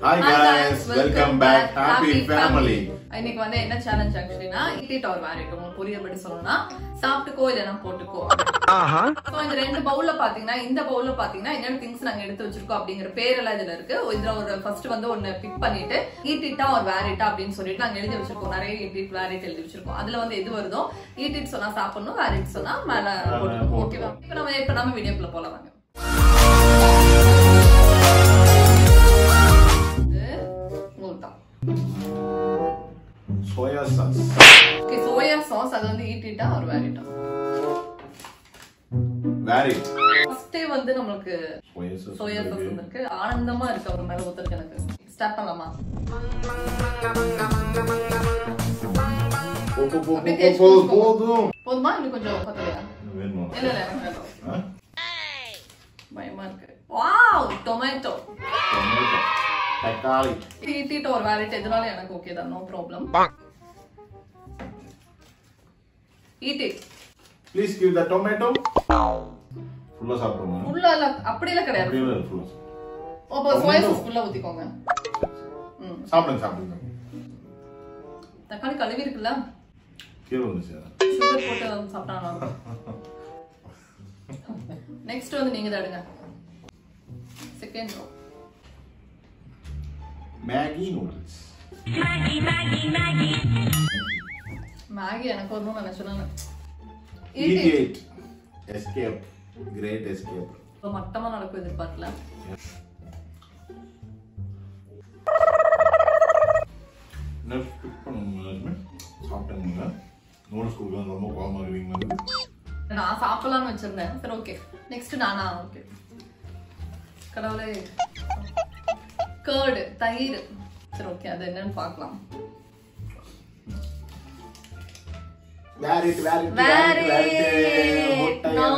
Hi guys welcome back happy family இன்னைக்கு வந்து என்ன சேலஞ்ச் ஆக்சுவலினா இட்லி டவர் வேறிட்டு உங்களுக்கு புரியபடி சொல்லணும்னா சாப்பிட்டுக்கோ இல்லைன்னா போட்டுக்கோ So, இந்த ரெண்டு பவுல்ல பாத்தீங்கன்னா இந்த பவுல்ல பாத்தீங்கன்னா என்னென்ன திங்ஸ் நாங்க எடுத்து வச்சிருக்கோம் அப்படிங்கிற பேரெல்லாம் இதுல இருக்கு இதுல ஒரு ஃபர்ஸ்ட் வந்து ஒன்னு பிக் பண்ணிட்டு ஈட்டிட்டா ஒரு வேரிட்டா அப்படின்னு சொல்லிட்டு நாங்க எழுதி வச்சிருக்கோம் நிறைய ஈட்டிட் வேரிட் எழுதி வச்சிருக்கோம் அதுல வந்து எது வருதோ ஈட்டிட் சொன்னா சாப்பிடணும் வேரிட் சொன்னா மேல போட்டுக்கணும் ஓகேவா இப்ப நம்ம இப்ப நம்ம வீடியோக்குள்ள போலாம் வாங்க இது உங்களுக்கு தான் soya sauce okay soya sauce அது வந்து ஈட்டிட்டா ஒரு வேரிட்டா வேரி ஃபர்ஸ்டே வந்து நம்மளுக்கு சோயா சாஸ் சோயா சாஸ் வந்திருக்கு ஆனந்தமா இருக்கு அவர் மேல ஒருத்தருக்கு எனக்கு ஸ்டார்ட் பண்ணலாமா போ போ போ அப்படியே போ, தேய்ச்சு போ கொடுத்துக்கோங்க. போதும் போதுமா இன்னும் கொஞ்சம் பத்தலையா வேணுமா இல்ல இல்ல எனக்கு வேண்டாம் ஆ? பயமா இருக்கு வாவ் டொமேட்டோ டொமேட்டோ, தக்காளி ஈட்டிட்ட ஒரு வேரிட் எதுனால எனக்கு ஓகே தான் no problem eat it please give the tomato ஃபுல்லா சாப்பிடுங்க உள்ள இல்ல அப்படியெல்லாம் கிடையாது அப்படியே இல்லை ஃபுல்லா அப்போ சோயா சாஸ் ஃபுல்லா ஊத்திக்கோங்க ம் சாப்பிடுங்க சாப்பிடுங்க தக்காளி கழுவி இருக்குல்ல கீழே வந்துச்சு சுகர் போட்டு சாப்பிட்டா நெக்ஸ்ட் வந்து நீங்க தடுங்க second row Maggi noodles Maggi எனக்கு வரணும்னு நினைச்சேன் இடியேட் எஸ்கேப் கிரேட் எஸ்கேப் மட்டமா நடக்கும் எதிர்பார்க்கல என்ன ஸ்கிப் பண்ணுங்க சாப்பிட்டேங்க நூடுல்ஸ் கொடுக்குறது ரொம்ப கோவமாக இருக்கீங்க வந்து நான் சாப்பிடலாம்னு வச்சிருந்தேன் சரி ஓகே நெக்ஸ்ட் நானா ஓகே கடவுளே கேர்டு தயிர் சரி ஓகே அது என்னன்னு பார்க்கலாம் வேரிட் வேரிட் வேரி முட்டை நோ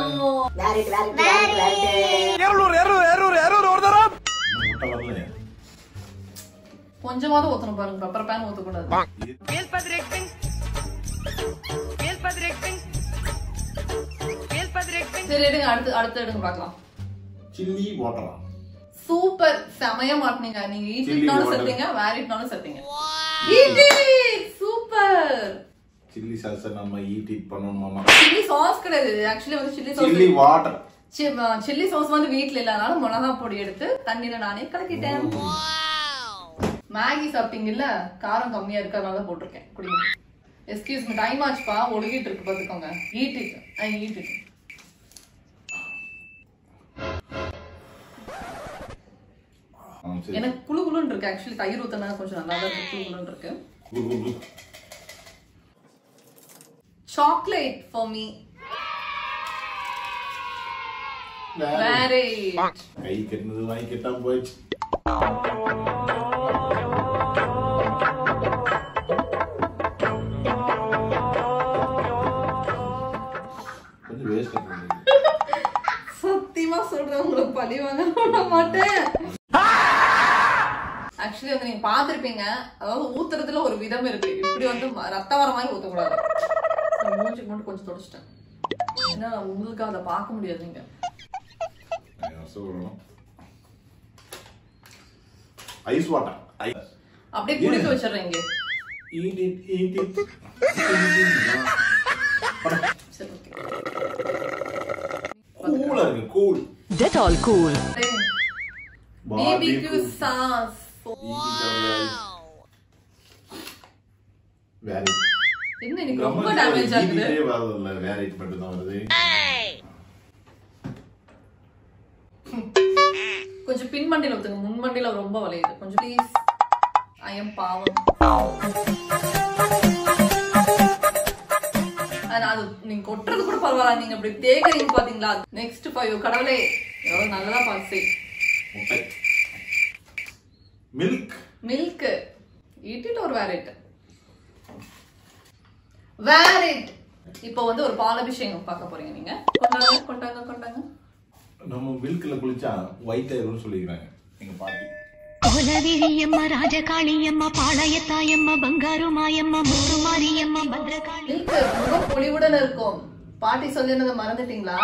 முட்டை வரல கொஞ்சமாவது ஊத்தணும் பாருங்க பெப்பர் பேன் ஊத்தக்கூடாது சரி எடுங்க அடுத்து அடுத்து எடுங்க பார்க்கலாம் சில்லி வாட்டரா சூப்பர் செமையா மாட்டினீங்க நீங்க Chilli ஈட்டிட்னாலும் water. செத்தீங்க வேரிட்னாலும் செத்தீங்க ஈட்டி சூப்பர் சில்லி சாஸ் நம்ம ஈட் இட் பண்ணணுமாமா சில்லி சாஸ் கிடையாது ஆக்சுவலி வந்து chilli chilli sauce water chilli sauce வந்து வீட்ல இல்லாதனால மிளகா பொடி எடுத்து தண்ணியில நானே கலக்கிட்டேன் மேகி சாப்பிட்டீங்கல்ல காரம் கம்மியா இருக்கு அதனால தான் போட்டிருக்கேன் குடிங்க எஸ்கியூஸ் மீ டைம் ஆச்சுப்பா ஒழுகிட்டு இருக்கு பாத்துக்கோங்க eat it I eat it சரி எனக்கு குளு குளுன்னு இருக்கு ஆக்சுவலி தயிர் ஊத்தினா கொஞ்சம் நல்லா தான் இருக்கு குளு குளுன்னு இருக்கு குடு, குடு, குடு. சாக்லேட் ஃபார் மீ வேற வேரி கை கெட்டினது வாங்கி கெட்டாம போயிடுச்சு கொஞ்சம் வேஸ்ட் சத்தியமா சொல்றேன் உங்களுக்கு பழி வாங்க விட மாட்டேன் ஆக்சுவலி வந்து நீங்க பாத்திருப்பீங்க அதாவது ஊத்துறதுல ஒரு விதம் இருக்கு இப்படி வந்து ம- ரத்தம் வர மாதிரி ஊத்தக்கூடாது நான் மூஞ்சிக்கு மட்டும் கொஞ்சம் தொடச்சிட்டேன் ஏன்னா உங்களுக்கு அதை பார்க்க முடியாது நீங்க சொல்லணும் ஐஸ் வாட்டர் ஐஸ் அப்படியே குடிக்க வச்சிடுறீங்க ஈட் இட் ஈட் இட் சரி ஓகே கூலா இருக்கு cool Dettol Cool. BBQ sauce வேரி என்ன இன்னைக்கு ரொம்ப டேமேஜ் ஆகுது வரதில்ல வேரிட் மட்டும் தான் வருது கொஞ்சம் பின் மண்டியில ஊத்துங்க முன் மண்டியில ரொம்ப வளையுது கொஞ்சம் ப்ளீஸ் ஐயம் பாவம் ஆனா அது நீங்க கொட்டுறது கூட பரவாயில்ல நீங்க அப்படி தேய்க்கிறீங்க பாத்தீங்களா நெக்ஸ்ட் ஃபைவ் கடவுளே எவ்வளவு நல்லதா பார்த்து முட்டை மில்க் மில்க் ஈட்டிட்டு ஒரு வேரிட் வேரிட் இப்போ வந்து ஒரு பாலாபிஷேகம் பார்க்க போறீங்க நீங்க கொண்டாங்க கொண்டாங்க கொண்டாங்க நம்ம மில்க்ல குளிச்சா ஒயிட் ஆயிரும்னு சொல்லிக்கிறாங்க எங்க பாட்டி కులవిరియమ్మ రాజకాళియమ్మ పాళయతాయమ్మ బంగారు మాయమ్మ ముత్తు మారియమ్మ భద్రకాళి மில்க் முகம் பொலிவுடன் இருக்கும் பாட்டி சொல்லினதை மறந்துட்டீங்களா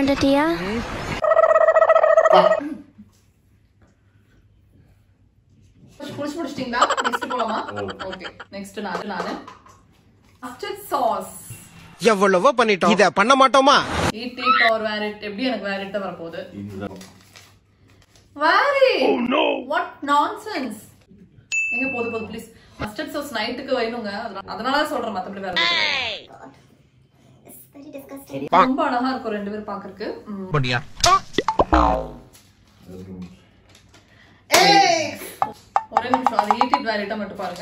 మరడటియా குளிச்சு முடிச்சிட்டீங்களா நெக்ஸ்ட் போலாமா ஓகே நெக்ஸ்ட் நான் நானு மஸ்டர்ட் சாஸ் எவ்வளவோ பண்ணிட்டோம் இத பண்ண மாட்டோமா eat it or wear it எப்படி எனக்கு வேர் இட் வரப்போகுது இந்த வேரி வாட் நான்சென்ஸ் எங்க போது போது ப்ளீஸ் மஸ்டர்ட் சாஸ் நைட்டுக்கு வேணுங்க அதனால- அதனால தான் சொல்றேன் மத்தபடி வேற ஒண்ணும் கிடையாது. ரொம்ப அழகா இருக்கும் ரெண்டு பேரும் பாக்குறதுக்கு ம். முடியா ஏய்! ஒரே நிமிஷம் அது ஈட் இட் வேர் இட்டா மட்டும் பாருங்க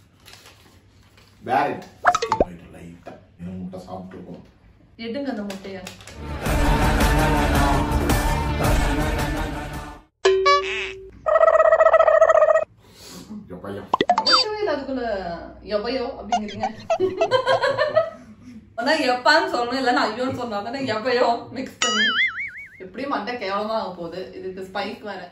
பேரட் லைட்டா இன்னும் முட்டை சாப்பிட்டுருக்கோம் எடுங்க அந்த முட்டைய எப்பையா ஒட்டவே இல்ல அதுக்குள்ள எவையோ அப்படிங்கிறீங்க ஆனா எப்பான்னு சொல்லணும் இல்லைன்னா ஐயோன்னு சொன்னா தானே எவையோ மிக்ஸ் பண்ணி எப்படியும் மண்டை கேவலமா ஆக போகுது இதுக்கு ஸ்பைக் வேற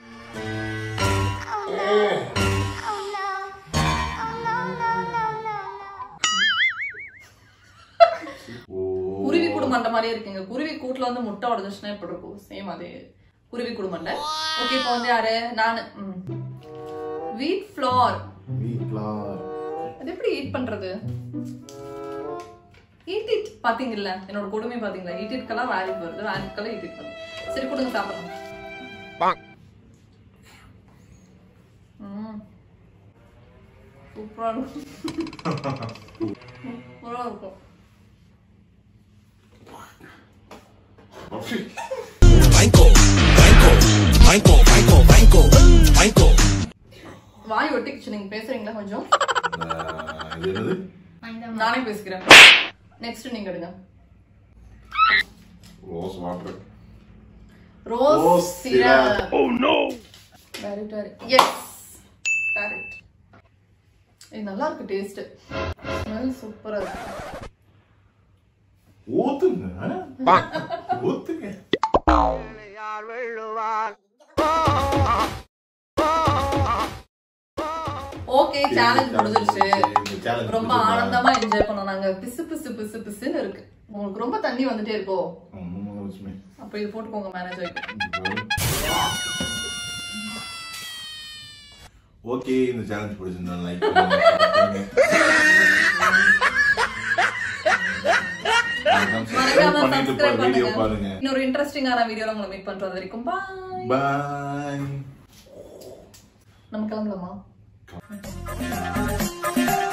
ஓ குருவி கூடு மண்டை மாதிரியே இருக்குங்க குருவி கூட்டுல வந்து முட்டை உடஞ்சுச்சுன்னா எப்படி இருக்கும் சேம் அதே குருவி கூடு மண்டை ஓகே இப்போ வந்து யாரு நானு வீட் ஃப்ளார் வீட்லார் அது எப்படி ஈட் பண்றது ஈட் இட் பாத்தீங்கல்ல என்னோட கொடுமை பாத்தீங்களா ஈட் இட்கெல்லாம் வேலிட் வருது வேலிட்கெல்லாம் ஈட் இட் பண்ணும் சரி கொடுங்க சாப்பிடலாம் ம். சூப்பரா இருக்கும் சூப்பரா இருக்கும் வாய் ஒட்டிக்கிச்சு நீங்க பேசுறீங்களா கொஞ்சம் இது என்னது நானே பேசிக்கிறேன் நெக்ஸ்ட் நீங்க எடுங்க rose water rose Rose syrup syrup. Oh no very very yes correct இது நல்லா இருக்கு டேஸ்ட் ஸ்மெல் சூப்பரா இருக்கு ஊத்துங்க ஊத்துங்க ஓகே சேலஞ்ச் முடிஞ்சிருச்சு இந்த challenge ரொம்ப முடிஞ்சிருச்சா? ஆனந்தமா என்ஜாய் பண்ணோம் நாங்க பிசு பிசு பிசு பிசுன்னு இருக்கு உங்களுக்கு ரொம்ப தண்ணி வந்துட்டே இருக்கோ ஆமா, லட்சுமி. அப்ப இது போட்டுக்கோங்க மேனேஜ் ஆயிட்டு ஓகே இந்த சேலஞ்ச் பிடிச்சிருந்தா லைக் பண்ணுங்க மறக்காம பண்ணிட்டு சப்ஸ்கிரைப் வீடியோ பண்ணுங்க பாருங்க இன்னொரு இன்ட்ரெஸ்டிங்கான வீடியோல உங்களை மீட் பண்றது வரைக்கும் பாய் பாய் நம்ம கிளம்பலாமா